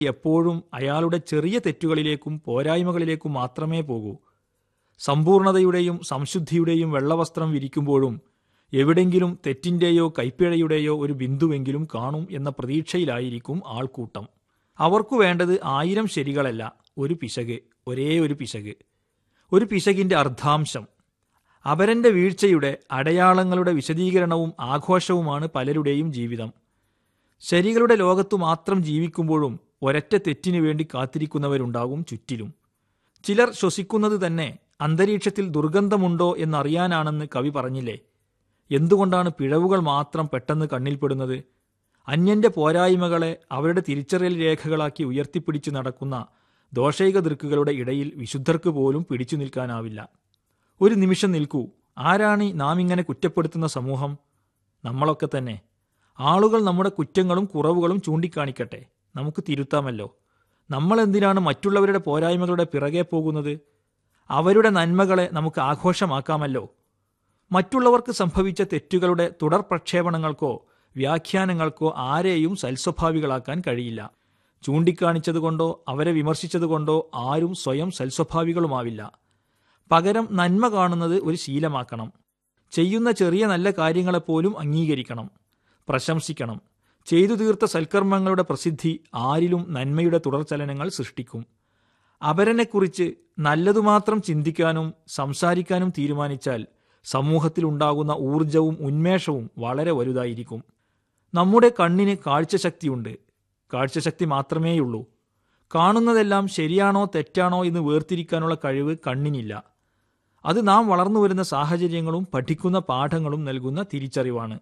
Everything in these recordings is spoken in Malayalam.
എപ്പോഴും അയാളുടെ ചെറിയ തെറ്റുകളിലേക്കും പോരായ്മകളിലേക്കും മാത്രമേ പോകൂ സമ്പൂർണതയുടെയും സംശുദ്ധിയുടെയും വെള്ളവസ്ത്രം വിരിക്കുമ്പോഴും എവിടെങ്കിലും തെറ്റിന്റെയോ കൈപ്പിഴയുടെയോ ഒരു ബിന്ദുവെങ്കിലും കാണും എന്ന പ്രതീക്ഷയിലായിരിക്കും ആൾക്കൂട്ടം അവർക്കു വേണ്ടത് ആയിരം ശരികളല്ല ഒരു പിശക് ഒരേ ഒരു പിശക് ഒരു പിശകിന്റെ അർദ്ധാംശം അപരന്റെ വീഴ്ചയുടെ അടയാളങ്ങളുടെ വിശദീകരണവും ആഘോഷവുമാണ് പലരുടെയും ജീവിതം ശരികളുടെ ലോകത്തു മാത്രം ജീവിക്കുമ്പോഴും ഒരൊറ്റ തെറ്റിനു വേണ്ടി കാത്തിരിക്കുന്നവരുണ്ടാകും ചുറ്റിലും ചിലർ ശ്വസിക്കുന്നത് തന്നെ അന്തരീക്ഷത്തിൽ ദുർഗന്ധമുണ്ടോ എന്നറിയാനാണെന്ന് കവി പറഞ്ഞില്ലേ എന്തുകൊണ്ടാണ് പിഴവുകൾ മാത്രം പെട്ടെന്ന് കണ്ണിൽപ്പെടുന്നത് അന്യന്റെ പോരായ്മകളെ അവരുടെ തിരിച്ചറിയൽ രേഖകളാക്കി ഉയർത്തിപ്പിടിച്ച് നടക്കുന്ന ദോഷൈക ദൃക്കുകളുടെ ഇടയിൽ വിശുദ്ധർക്ക് പോലും പിടിച്ചു നിൽക്കാനാവില്ല ഒരു നിമിഷം നിൽക്കൂ ആരാണ് ഈ നാം ഇങ്ങനെ കുറ്റപ്പെടുത്തുന്ന സമൂഹം നമ്മളൊക്കെ തന്നെ ആളുകൾ നമ്മുടെ കുറ്റങ്ങളും കുറവുകളും ചൂണ്ടിക്കാണിക്കട്ടെ നമുക്ക് തിരുത്താമല്ലോ നമ്മൾ എന്തിനാണ് മറ്റുള്ളവരുടെ പോരായ്മകളുടെ പിറകെ പോകുന്നത് അവരുടെ നന്മകളെ നമുക്ക് ആഘോഷമാക്കാമല്ലോ മറ്റുള്ളവർക്ക് സംഭവിച്ച തെറ്റുകളുടെ തുടർ പ്രക്ഷേപണങ്ങൾക്കോ വ്യാഖ്യാനങ്ങൾക്കോ ആരെയും സൽസ്വഭാവികളാക്കാൻ കഴിയില്ല ചൂണ്ടിക്കാണിച്ചതുകൊണ്ടോ അവരെ വിമർശിച്ചതുകൊണ്ടോ ആരും സ്വയം സൽസ്വഭാവികളുമാവില്ല പകരം നന്മ കാണുന്നത് ഒരു ശീലമാക്കണം ചെയ്യുന്ന ചെറിയ നല്ല കാര്യങ്ങളെപ്പോലും അംഗീകരിക്കണം പ്രശംസിക്കണം ചെയ്തു തീർത്ത സൽക്കർമ്മങ്ങളുടെ പ്രസിദ്ധി ആരിലും നന്മയുടെ തുടർചലനങ്ങൾ സൃഷ്ടിക്കും അപരനെക്കുറിച്ച് നല്ലതുമാത്രം ചിന്തിക്കാനും സംസാരിക്കാനും തീരുമാനിച്ചാൽ സമൂഹത്തിലുണ്ടാകുന്ന ഊർജവും ഉന്മേഷവും വളരെ വലുതായിരിക്കും നമ്മുടെ കണ്ണിന് കാഴ്ചശക്തിയുണ്ട് കാഴ്ചശക്തി മാത്രമേയുള്ളൂ കാണുന്നതെല്ലാം ശരിയാണോ തെറ്റാണോ എന്ന് വേർതിരിക്കാനുള്ള കഴിവ് കണ്ണിനില്ല അത് നാം വളർന്നു വരുന്ന സാഹചര്യങ്ങളും പഠിക്കുന്ന പാഠങ്ങളും നൽകുന്ന തിരിച്ചറിവാണ്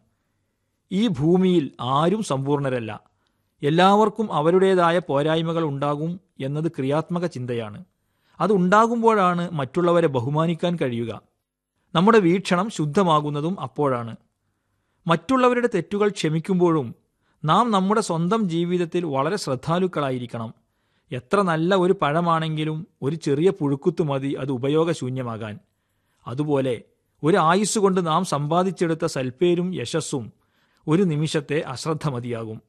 ഈ ഭൂമിയിൽ ആരും സമ്പൂർണരല്ല എല്ലാവർക്കും അവരുടേതായ പോരായ്മകൾ ഉണ്ടാകും എന്നത് ക്രിയാത്മക ചിന്തയാണ് അത് ഉണ്ടാകുമ്പോഴാണ് മറ്റുള്ളവരെ ബഹുമാനിക്കാൻ കഴിയുക നമ്മുടെ വീക്ഷണം ശുദ്ധമാകുന്നതും അപ്പോഴാണ് മറ്റുള്ളവരുടെ തെറ്റുകൾ ക്ഷമിക്കുമ്പോഴും നാം നമ്മുടെ സ്വന്തം ജീവിതത്തിൽ വളരെ ശ്രദ്ധാലുക്കളായിരിക്കണം എത്ര നല്ല ഒരു പഴമാണെങ്കിലും ഒരു ചെറിയ പുഴുക്കുത്തു മതി അത് ഉപയോഗശൂന്യമാകാൻ അതുപോലെ ഒരു ആയുസ്സുകൊണ്ട് നാം സമ്പാദിച്ചെടുത്ത സൽപ്പേരും യശസ്സും ഒരു നിമിഷത്തെ അശ്രദ്ധ മതിയാകും